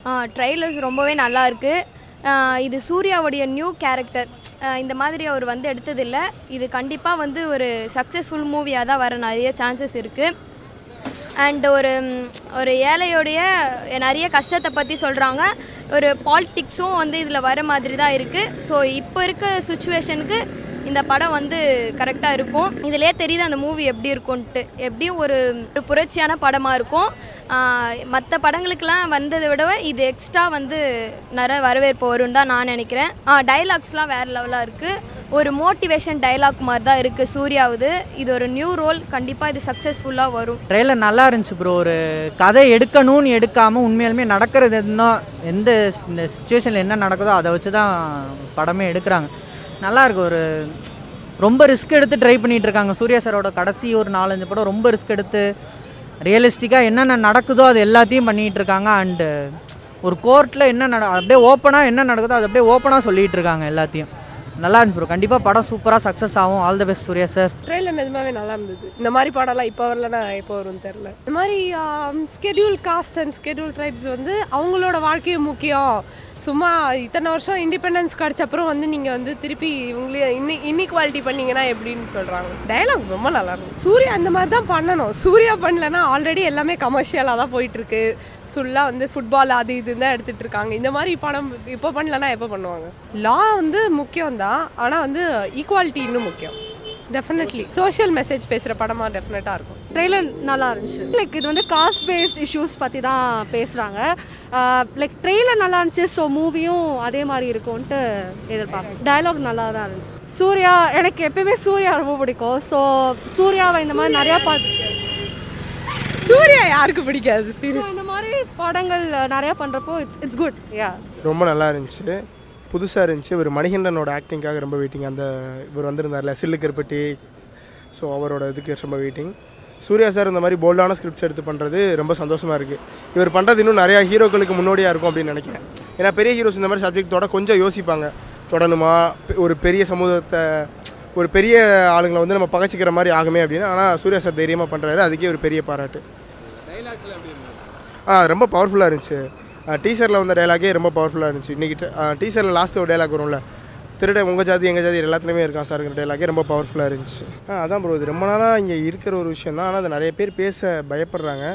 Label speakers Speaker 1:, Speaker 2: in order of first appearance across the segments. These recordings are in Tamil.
Speaker 1: ட்ரெய்லர்ஸ் ரொம்பவே நல்லா இருக்கு ஆஹ் இது சூர்யாவுடைய நியூ கேரக்டர் இந்த மாதிரி அவர் வந்து எடுத்ததில்லை இது கண்டிப்பாக வந்து ஒரு சக்ஸஸ்ஃபுல் மூவியாக தான் வர நிறைய சான்சஸ் இருக்குது அண்ட் ஒரு ம், ஒரு ஏழையோடைய நிறைய கஷ்டத்தை பற்றி சொல்கிறாங்க ஒரு பாலிட்டிக்ஸும் வந்து இதில் வர மாதிரி தான் இருக்குது ஸோ இப்போ இருக்க சுச்சுவேஷனுக்கு இந்த படம் வந்து கரெக்டாக இருக்கும் இதிலே தெரியுது அந்த மூவி எப்படி இருக்கும்ன்ட்டு எப்படியும் ஒரு ஒரு புரட்சியான படமாக இருக்கும் மற்ற படங்களுக்கெல்லாம் வந்ததை விட இது எக்ஸ்ட்ரா வந்து நிறைய வரவேற்பு வரும்னு தான் நான் நினைக்கிறேன் டைலாக்ஸ்லாம் வேறு லெவலாக இருக்குது ஒரு மோட்டிவேஷன் டைலாக் மாதிரி தான் இருக்குது சூர்யாவுது இது ஒரு நியூ ரோல் கண்டிப்பாக இது சக்ஸஸ்ஃபுல்லாக வரும்
Speaker 2: ட்ரெயிலர் நல்லா இருந்துச்சு ப்ரோ ஒரு கதை எடுக்கணும்னு எடுக்காமல் உண்மையாலுமே நடக்கிறது என்ன எந்த இந்த சுச்சுவேஷனில் என்ன நடக்குதோ அதை வச்சு தான் படமே எடுக்கிறாங்க நல்லா இருக்கு ஒரு ரொம்ப ரிஸ்க் எடுத்து ட்ரை பண்ணிட்டு இருக்காங்க சூர்யா சாரோட கடைசி ஒரு நாலஞ்சு படம் ரொம்ப ரிஸ்க் எடுத்து ரியலிஸ்டிக்காக என்னென்ன நடக்குதோ அது எல்லாத்தையும் பண்ணிகிட்டு இருக்காங்க அண்டு ஒரு கோர்ட்டில் என்ன நட அப்படியே ஓப்பனாக என்ன நடக்குதோ அது அப்படியே ஓப்பனாக சொல்லிகிட்டு இருக்காங்க எல்லாத்தையும் நல்லா இருந்துச்சு ப்ரோ கண்டிப்பாக படம் சூப்பராக சக்ஸஸ் ஆகும் all the best Suriya sir
Speaker 3: trailer நிஜமாவே நல்லா இருந்தது இந்த மாதிரி படம்லாம் இப்போ வரலனா எப்போ வரும்னு தெரில இந்த மாதிரி schedule cast and schedule tribes வந்து அவங்களோட வாழ்க்கையும் முக்கியம் சும்மா இத்தனை வருஷம் இண்டிபெண்டன்ஸ் அப்புறம் வந்து நீங்கள் வந்து திருப்பி இவங்களே இன்னி இன்இக்வாலிட்டி பண்ணீங்கன்னா எப்படின்னு சொல்கிறாங்க டயலாக் ரொம்ப நல்லா இருக்கும் சூர்யா அந்த மாதிரி தான் பண்ணணும் சூர்யா பண்ணலன்னா ஆல்ரெடி எல்லாமே கமர்ஷியலாக தான் போயிட்டுருக்கு ஃபுல்லாக வந்து ஃபுட்பால் அது இது தான் எடுத்துகிட்டு இருக்காங்க இந்த மாதிரி படம் இப்போ பண்ணலன்னா எப்போ பண்ணுவாங்க லா வந்து முக்கியம் தான் ஆனால் வந்து ஈக்குவாலிட்டி இன்னும் முக்கியம் டெஃபினெட்லி சோஷியல் மெசேஜ் பேசுகிற படமாக டெஃபினட்டாக இருக்கும்
Speaker 4: ட்ரெய்லர் நல்லா இருந்துச்சு லைக் இது வந்து காஸ்ட் பேஸ்ட் இஷ்யூஸ் பற்றி தான் பேசுகிறாங்க லைக் ட்ரெய்லர் நல்லா இருந்துச்சு ஸோ மூவியும் அதே மாதிரி இருக்கும்ன்ட்டு எதிர்பார்ப்பேன் டயலாக் நல்லா தான் இருந்துச்சு சூர்யா எனக்கு எப்பயுமே சூர்யா ரொம்ப பிடிக்கும் ஸோ சூர்யாவை இந்த மாதிரி நிறையா பார்த்து
Speaker 3: சூர்யா யாருக்கு பிடிக்காது சீரியஸ்
Speaker 4: இந்த மாதிரி படங்கள் நிறையா பண்ணுறப்போ இட்ஸ் இட்ஸ் குட் யா
Speaker 5: ரொம்ப நல்லா இருந்துச்சு புதுசாக இருந்துச்சு ஒரு மணிகண்டனோட ஆக்டிங்காக ரொம்ப வெயிட்டிங் அந்த இவர் வந்திருந்தார்ல சில்லு கருப்பட்டி ஸோ அவரோட இதுக்கு ரொம்ப வெயிட்டிங் சூர்யா சார் இந்த மாதிரி போல்டான ஸ்கிரிப்ட்ஸ் எடுத்து பண்ணுறது ரொம்ப சந்தோஷமாக இருக்குது இவர் பண்ணுறது இன்னும் நிறையா ஹீரோக்களுக்கு முன்னோடியாக இருக்கும் அப்படின்னு நினைக்கிறேன் ஏன்னா பெரிய ஹீரோஸ் இந்த மாதிரி சப்ஜெக்டோட கொஞ்சம் யோசிப்பாங்க தொடணுமா பெ- ஒரு பெரிய சமூகத்தை ஒரு பெரிய ஆளுங்களை வந்து நம்ம பகச்சிக்கிற மாதிரி ஆகுமே அப்படின்னு ஆனால் சூர்யா சார் தைரியமாக பண்ணுறாரு அதுக்கே ஒரு பெரிய பாராட்டு ஆ ரொம்ப பவர்ஃபுல்லாக இருந்துச்சு டீசரில் வந்த டைலாகே ரொம்ப பவர்ஃபுல்லாக இருந்துச்சு இன்றைக்கி டீசரில் லாஸ்ட் ஒரு டைலாக் வரும்ல திருட உங்கள் ஜாதி எங்கள் ஜாதி எல்லாத்துலேயுமே இருக்கான் சார்ங்கிற டைலாகே ரொம்ப பவர்ஃபுல்லாக இருந்துச்சு ஆ அதான் ப்ரோ இது ரொம்ப நாளாக இங்கே இருக்கிற ஒரு விஷயம் தான் ஆனால் அது நிறைய பேர் பேச பயப்படுறாங்க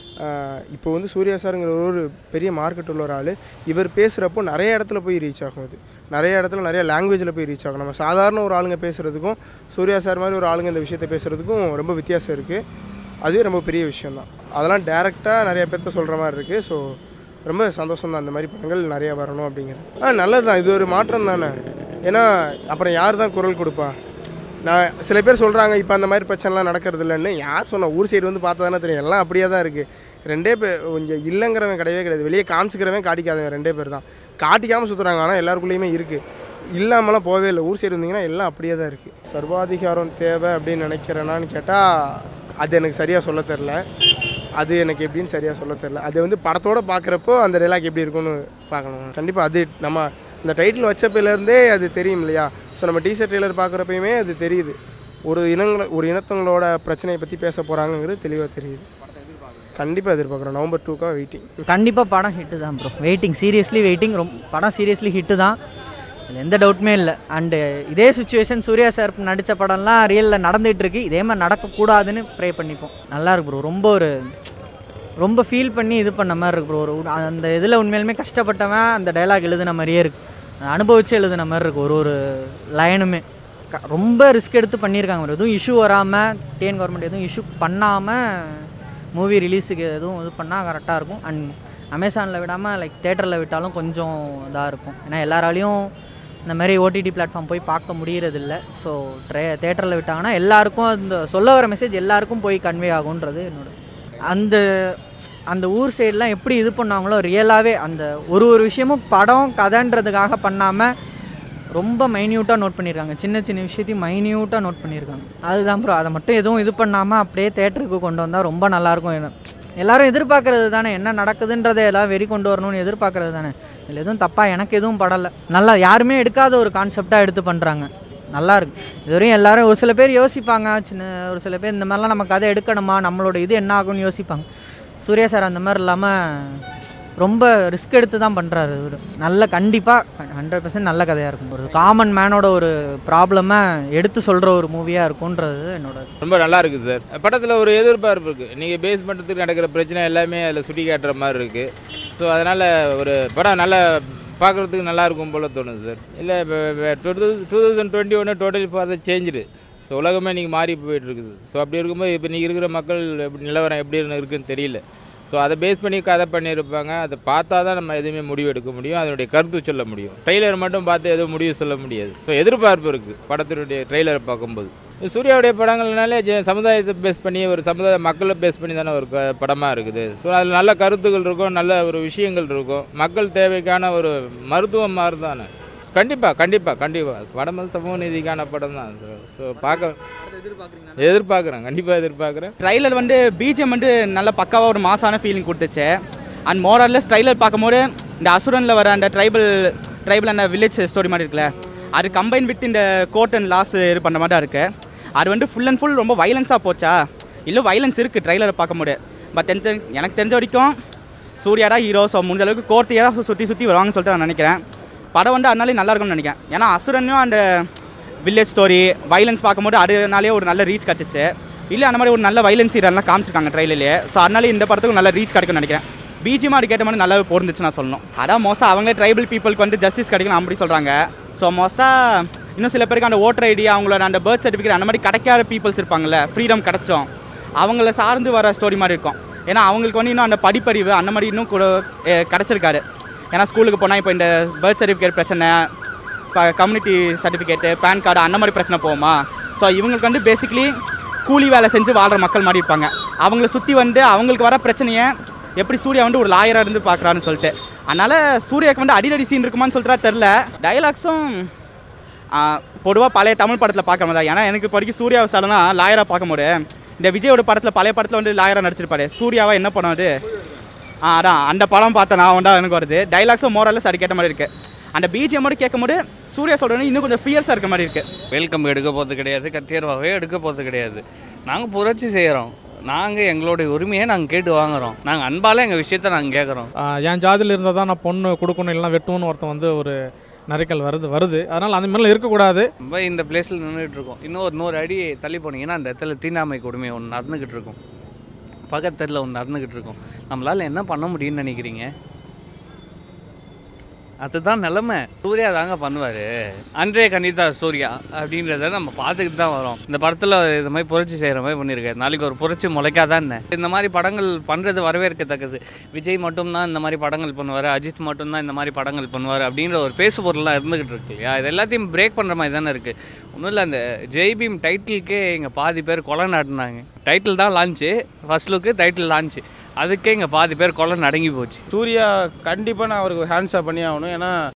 Speaker 5: இப்போ வந்து சூர்யா சாருங்கிற ஒரு பெரிய மார்க்கெட் உள்ள ஒரு ஆள் இவர் பேசுகிறப்போ நிறைய இடத்துல போய் ரீச் ஆகும் அது நிறைய இடத்துல நிறைய லாங்குவேஜில் போய் ரீச் ஆகும் நம்ம சாதாரண ஒரு ஆளுங்க பேசுகிறதுக்கும் சூர்யா சார் மாதிரி ஒரு ஆளுங்க இந்த விஷயத்தை பேசுகிறதுக்கும் ரொம்ப வித்தியாசம் இருக்குது அதுவே ரொம்ப பெரிய விஷயம் தான் அதெல்லாம் டேரெக்டாக நிறைய பேர்த்த சொல்கிற மாதிரி இருக்குது ஸோ ரொம்ப சந்தோஷம் தான் அந்த மாதிரி படங்கள் நிறைய வரணும் அப்படிங்கிறது ஆ நல்லது தான் இது ஒரு மாற்றம் தானே ஏன்னா அப்புறம் யார் தான் குரல் கொடுப்பா நான் சில பேர் சொல்கிறாங்க இப்போ அந்த மாதிரி பிரச்சனைலாம் நடக்கிறது இல்லைன்னு யார் சொன்னா ஊர் சைடு வந்து பார்த்தா தானே தெரியும் எல்லாம் அப்படியே தான் இருக்குது ரெண்டே பேர் கொஞ்சம் இல்லைங்கிறவன் கிடையவே கிடையாது வெளியே காமிச்சிக்கிறவன் காட்டிக்காதவன் ரெண்டே பேர் தான் காட்டிக்காமல் சுற்றுறாங்க ஆனால் எல்லாருக்குள்ளேயுமே இருக்குது இல்லாமலாம் போகவே இல்லை ஊர் சைடு இருந்தீங்கன்னா எல்லாம் அப்படியே தான் இருக்குது சர்வாதிகாரம் தேவை அப்படின்னு நினைக்கிறேனான்னு கேட்டால் அது எனக்கு சரியாக சொல்ல தெரில அது எனக்கு எப்படின்னு சரியாக சொல்ல தெரில அது வந்து படத்தோட பார்க்குறப்போ அந்த டைலாக் எப்படி இருக்கும்னு பார்க்கணும் கண்டிப்பாக அது நம்ம இந்த டைட்டில் வச்சப்பிலேருந்தே அது தெரியும் இல்லையா ஸோ நம்ம டீசர் ட்ரெய்லர் பார்க்குறப்பயுமே அது தெரியுது ஒரு இனங்களை ஒரு இனத்தவங்களோட பிரச்சனையை பற்றி பேச போகிறாங்கங்கிறது தெளிவாக தெரியுது கண்டிப்பாக எதிர்பார்க்குறோம் நவம்பர் டூக்காக வெயிட்டிங்
Speaker 2: கண்டிப்பாக படம் ஹிட்டு தான் ப்ரோ வெயிட்டிங் சீரியஸ்லி வெயிட்டிங் ரொம்ப படம் சீரியஸ்லி ஹிட்டு தான் அதில் எந்த டவுட்டுமே இல்லை அண்டு இதே சுச்சுவேஷன் சூர்யா சார் நடித்த படம்லாம் ரியலில் நடந்துகிட்டு இருக்கு இதே மாதிரி நடக்கக்கூடாதுன்னு ப்ரே பண்ணிப்போம் நல்லா இருக்கு ப்ரோ ரொம்ப ஒரு ரொம்ப ஃபீல் பண்ணி இது பண்ண மாதிரி இருக்கு ப்ரோ ஒரு ஒரு- அந்த இதில் உண்மையிலுமே கஷ்டப்பட்டவன் அந்த டைலாக் எழுதுன மாதிரியே இருக்கு அனுபவிச்சு எழுதுன மாதிரி இருக்கு ஒரு ஒரு லைனுமே க- ரொம்ப ரிஸ்க் எடுத்து பண்ணியிருக்காங்க bro. எதுவும் இஷ்யூ வராமல் டிஎன் கவர்மெண்ட் எதுவும் இஷ்யூ பண்ணாமல் மூவி ரிலீஸுக்கு எதுவும் இது பண்ணால் கரெக்டாக இருக்கும் அண்ட் அமேசானில் விடாமல் லைக் தேட்டரில் விட்டாலும் கொஞ்சம் இதாக இருக்கும் ஏன்னா எல்லாராலையும் இந்த மாதிரி ஓடிடி பிளாட்ஃபார்ம் போய் பார்க்க முடியறதில்ல ஸோ ட்ரே தேட்டரில் விட்டாங்கன்னா எல்லாருக்கும் அந்த சொல்ல வர மெசேஜ் எல்லாருக்கும் போய் கன்வே ஆகுன்றது என்னோட அந்த அந்த ஊர் சைடெலாம் எப்படி இது பண்ணாங்களோ ரியலாகவே அந்த ஒரு ஒரு விஷயமும் படம் கதைன்றதுக்காக பண்ணாமல் ரொம்ப மைன்யூட்டாக நோட் பண்ணியிருக்காங்க சின்ன சின்ன விஷயத்தையும் மைன்யூட்டாக நோட் பண்ணியிருக்காங்க அதுதான் ப்ரோ அதை மட்டும் எதுவும் இது பண்ணாமல் அப்படியே தேட்டருக்கு கொண்டு வந்தால் ரொம்ப நல்லாயிருக்கும் என்ன எல்லாரும் எதிர்பார்க்கறது தானே என்ன நடக்குதுன்றதை எல்லாம் வெறி கொண்டு வரணும்னு எதிர்பார்க்கறது தானே இதில் எதுவும் தப்பாக எனக்கு எதுவும் படலை நல்லா யாருமே எடுக்காத ஒரு கான்செப்டாக எடுத்து பண்ணுறாங்க நல்லா இருக்கு இதுவரையும் எல்லாரும் ஒரு சில பேர் யோசிப்பாங்க சின்ன ஒரு சில பேர் இந்த மாதிரிலாம் நம்ம கதை எடுக்கணுமா நம்மளோட இது என்ன ஆகும்னு யோசிப்பாங்க சூர்யா சார் அந்த மாதிரி இல்லாமல் ரொம்ப ரிஸ்க் எடுத்து தான் பண்ணுறாரு இவர் நல்ல கண்டிப்பாக ஹண்ட்ரட் பர்சன்ட் நல்ல கதையாக இருக்கும் ஒரு காமன் மேனோட ஒரு ப்ராப்ளமை எடுத்து சொல்கிற ஒரு மூவியாக இருக்கும்ன்றது என்னோட
Speaker 6: ரொம்ப நல்லா இருக்குது சார் படத்தில் ஒரு எதிர்பார்ப்பு இருக்குது நீங்கள் பேஸ் பண்ணுறதுக்கு நடக்கிற பிரச்சனை எல்லாமே அதில் சுட்டி காட்டுற மாதிரி இருக்குது ஸோ அதனால் ஒரு படம் நல்லா பார்க்குறதுக்கு நல்லா இருக்கும் போல தோணுது சார் இல்லை டூ டூ தௌசண்ட் டுவெண்ட்டி ஒன்று totally for the changed so உலகமே நீங்கள் மாறி போயிட்டு இருக்குது ஸோ அப்படி இருக்கும்போது இப்போ நீங்கள் இருக்கிற மக்கள் எப்படி நிலவரம் எப்படி இருக்குன்னு தெரியல ஸோ அதை பேஸ் பண்ணி கதை பண்ணியிருப்பாங்க அதை பார்த்தா தான் நம்ம எதுவுமே முடிவு எடுக்க முடியும் அதனுடைய கருத்து சொல்ல முடியும் ட்ரெய்லர் மட்டும் பார்த்து எதுவும் முடிவு சொல்ல முடியாது ஸோ எதிர்பார்ப்பு இருக்குது படத்தினுடைய ட்ரெய்லரை பார்க்கும்போது சூர்யாவுடைய படங்கள்னாலே ஜெ- சமுதாயத்தை பேஸ் பண்ணி ஒரு சமுதாய மக்களை பேஸ் பண்ணி தானே ஒரு க- படமா இருக்குது ஸோ அதில் நல்ல கருத்துக்கள் இருக்கும் நல்ல ஒரு விஷயங்கள் இருக்கும் மக்கள் தேவைக்கான ஒரு மருத்துவம் மாதிரி தானே கண்டிப்பாக கண்டிப்பாக கண்டிப்பாக படம் வந்து சமூக நீதிக்கான படம் தான் ஸோ பார்க்க எதிர்பார்க்குறேன் கண்டிப்பாக எதிர்பார்க்குறேன்
Speaker 7: ட்ரைலர் வந்து பிஜிஎம் வந்து நல்ல பக்காவாக ஒரு மாசான ஃபீலிங் கொடுத்துச்சு அண்ட் மோரல்லஸ் ட்ரைலர் பார்க்கும்போது இந்த அசுரனில் வர அந்த ட்ரைபல் ட்ரைபல் அந்த வில்லேஜ் ஸ்டோரி மாதிரி இருக்குல்ல அது கம்பைன் வித் இந்த கோர்ட் அண்ட் லாஸ் இது பண்ணுற மாதிரி தான் இருக்குது அது வந்து ஃபுல் அண்ட் ஃபுல் ரொம்ப வைலன்ஸாக போச்சா இல்லை வைலன்ஸ் இருக்குது ட்ரைலரை பார்க்கும்போது பட் தெரிஞ்ச எனக்கு தெரிஞ்ச வரைக்கும் சூர்யா தான் ஹீரோ ஸோ முடிஞ்ச அளவுக்கு கோர்த்தையே தான் சுற்றி சுற்றி வருவாங்கன்னு சொல்லிட்டு நான் நினைக்கிறேன் படம் வந்து அதனாலே நல்லா இருக்கும்னு நினைக்கிறேன் ஏன்னா அசுரனும் அந்த வில்லேஜ் ஸ்டோரி வைலன்ஸ் பார்க்கும்போது அதனாலே ஒரு நல்ல ரீச் கிடச்சிச்சு இல்லை அந்த மாதிரி ஒரு நல்ல வைலன்ஸ் சீரெல்லாம் காமிச்சிருக்காங்க ட்ரைலர்லேயே ஸோ அதனால இந்த படத்துக்கு நல்ல ரீச் கிடைக்கும்னு நினைக்கிறேன் பிஜிஎம் அதுக்கேற்ற மாதிரி நல்லாவே பொருந்துச்சு நான் சொல்லணும் அதான் மோஸ்ட்டாக அவங்க ட்ரைபல் பீப்புளுக்கு வந்து ஜஸ்டிஸ் கிடைக்கணும் அப்படி சொல்கிறாங்க ஸோ மோஸ்ட்டாக இன்னும் சில பேருக்கு அந்த ஓட்டர் ஐடி அவங்களோட அந்த பர்த் சர்டிஃபிகேட் அந்த மாதிரி கிடைக்காத பீப்புள்ஸ் இருப்பாங்கல்ல ஃப்ரீடம் கிடைச்சோம் அவங்கள சார்ந்து வர ஸ்டோரி மாதிரி இருக்கும் ஏன்னா அவங்களுக்கு வந்து இன்னும் அந்த படிப்பறிவு அந்த மாதிரி இன்னும் கூட அஹ், கிடைச்சிருக்காரு ஏன்னா ஸ்கூலுக்கு போனால் இப்போ இந்த பர்த் சர்டிஃபிகேட் பிரச்சனை இப்போ கம்யூனிட்டி சர்டிஃபிகேட்டு பேன் கார்டு அந்த மாதிரி பிரச்சனை போகுமா ஸோ இவங்களுக்கு வந்து பேசிக்கலி கூலி வேலை செஞ்சு வாழ்கிற மக்கள் மாதிரி இருப்பாங்க அவங்கள சுற்றி வந்து அவங்களுக்கு வர பிரச்சனையை எப்படி சூர்யா வந்து ஒரு லாயராக இருந்து பார்க்குறான்னு சொல்லிட்டு அதனால் சூர்யாவுக்கு வந்து அடிக்கடி சீன் இருக்குமான்னு சொல்லிட்டு தெரில டைலாக்ஸும் பொதுவாக பழைய தமிழ் படத்தில் பார்க்க முடியாது ஏன்னா எனக்கு இப்போ வரைக்கும் சூர்யாவை சடனா லாயராக பார்க்கும்போது இந்த விஜயோட படத்தில் பழைய படத்தில் வந்து லாயராக நடிச்சிருப்பாரு சூர்யாவா என்ன படம் அது ஆ அதான் அந்த படம் பார்த்தேன் நான் உண்டா எனக்கு வருது டைலாக்ஸும் மோரல்லஸ் அதுக்கேற்ற மாதிரி இருக்குது அந்த பிஜிஎம்மோட கேட்கும்போது சூர்யா சொல்கிறேன்னு இன்னும் கொஞ்சம் ஃபியர்ஸாக இருக்க மாதிரி இருக்குது
Speaker 8: வெல்கம் எடுக்க போகிறது கிடையாது கத்தியர்வாகவே எடுக்க போகிறது கிடையாது நாங்கள் புரட்சி செய்கிறோம் நாங்கள் எங்களுடைய உரிமையை நாங்கள் கேட்டு வாங்குறோம் நாங்கள் அன்பால் எங்கள் விஷயத்தை நாங்கள் கேட்குறோம்
Speaker 9: ஆஹ் என் ஜாதியில் இருந்தால் தான் நான் பொண்ணு கொடுக்கணும் இல்லைனா வெட்டணும்னு ஒருத்தன் வந்து ஒரு நரிக்கல் வருது வருது அதனால் அந்த மாதிரிலாம் இருக்கக்கூடாது
Speaker 8: நம்ம இந்த பிளேஸில் நின்றுட்டு இருக்கோம் இன்னும் ஒரு நூறு அடி தள்ளி போனீங்கன்னா அந்த இடத்துல தீண்டாமை கொடுமை ஒன்று நடந்துக்கிட்டு இருக்கும் பக்கத்தில் ஒன்று நடந்துக்கிட்டு இருக்கும் நம்மளால் என்ன பண்ண முடியும்னு நினைக்கிறீங்க அதுதான் நிலமை சூர்யா தாங்க பண்ணுவார் அன்றே கணிதா சூர்யா அப்படின்றத நம்ம பார்த்துக்கிட்டு தான் வரோம் இந்த படத்தில் இந்த மாதிரி புரட்சி செய்கிற மாதிரி பண்ணியிருக்காரு நாளைக்கு ஒரு புரட்சி முளைக்காதான் என்ன இந்த மாதிரி படங்கள் பண்ணுறது வரவேற்கத்தக்கது விஜய் மட்டும்தான் இந்த மாதிரி படங்கள் பண்ணுவார் அஜித் மட்டும்தான் இந்த மாதிரி படங்கள் பண்ணுவார் அப்படின்ற ஒரு பேசு பொருள்லாம் இருந்துகிட்டு இருக்கு இல்லையா இது எல்லாத்தையும் பிரேக் பண்ணுற மாதிரி தானே இருக்குது ஒன்றும் இல்லை அந்த ஜெய்பீம் டைட்டிலுக்கே இங்கே பாதி பேர் கொலை நாட்டினாங்க டைட்டில் தான் launch first look title launch அதுக்கே இங்கே பாதி பேர் கொலை நடங்கி போச்சு
Speaker 10: சூர்யா கண்டிப்பாக நான் அவருக்கு ஹேண்ட்ஸாக பண்ணி ஆகணும் ஏன்னா